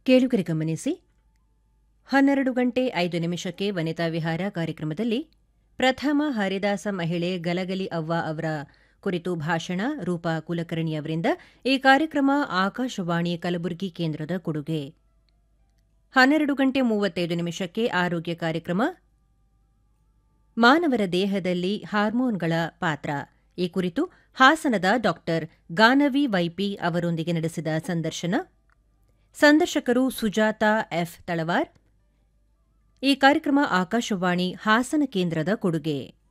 ಕೇಳುಗರೆ ಗಮನಿಸಿ ಹನ್ನೆರಡು ಗಂಟೆ ಐದು ನಿಮಿಷಕ್ಕೆ ವನಿತಾ ವಿಹಾರ ಕಾರ್ಯಕ್ರಮದಲ್ಲಿ ಪ್ರಥಮ ಹರಿದಾಸ ಮಹಿಳೆ ಗಲಗಲಿ ಅವ್ವ ಅವರ ಕುರಿತು ಭಾಷಣ ರೂಪಾ ಕುಲಕರ್ಣಿ ಅವರಿಂದ ಈ ಕಾರ್ಯಕ್ರಮ ಆಕಾಶವಾಣಿ ಕಲಬುರಗಿ ಕೇಂದ್ರದ ಕೊಡುಗೆ ಹನ್ನೆರಡು ಗಂಟೆ ಮೂವತ್ತೈದು ನಿಮಿಷಕ್ಕೆ ಆರೋಗ್ಯ ಕಾರ್ಯಕ್ರಮ ಮಾನವರ ದೇಹದಲ್ಲಿ ಹಾರ್ಮೋನ್ಗಳ ಪಾತ್ರ ಈ ಕುರಿತು ಹಾಸನದ ಡಾಕ್ಟರ್ ಗಾನವಿ ವೈಪಿ ಅವರೊಂದಿಗೆ ನಡೆಸಿದ ಸಂದರ್ಶನ ಸಂದರ್ಶಕರು ಸುಜಾತ ಎಫ್ ತಳವಾರ್ ಈ ಕಾರ್ಯಕ್ರಮ ಆಕಾಶವಾಣಿ ಹಾಸನ ಕೇಂದ್ರದ ಕೊಡುಗೆ